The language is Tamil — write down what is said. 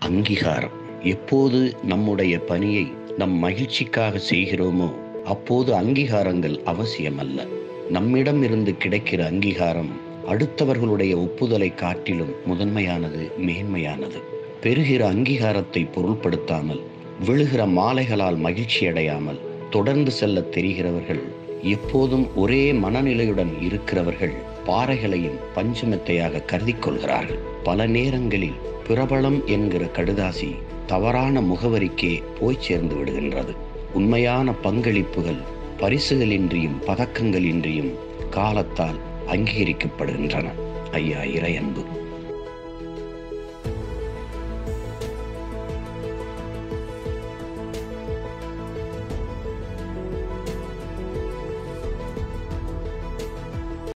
அங்கீகாரம் எப்போது நம்முடைய பணியை நம் மகிழ்ச்சிக்காக செய்கிறோமோ அப்போது அங்கீகாரங்கள் அவசியமல்ல நம்மிடம் இருந்து கிடைக்கிற அங்கீகாரம் அடுத்தவர்களுடைய ஒப்புதலை காட்டிலும் முதன்மையானது மேன்மையானது பெறுகிற அங்கீகாரத்தை பொருள்படுத்தாமல் விழுகிற மாலைகளால் மகிழ்ச்சி அடையாமல் தொடர்ந்து செல்ல தெரிகிறவர்கள் எப்போதும் ஒரே மனநிலையுடன் இருக்கிறவர்கள் பாறைகளையும் பஞ்சமெத்தையாக கருதி கொள்கிறார்கள் பல நேரங்களில் பிரபலம் என்கிற கடுதாசி தவறான முகவரிக்கே போய் சேர்ந்து விடுகின்றது உண்மையான பங்களிப்புகள் பரிசுகளின்றியும் பதக்கங்களின்றியும் காலத்தால் அங்கீகரிக்கப்படுகின்றன ஐயா இறையன்பு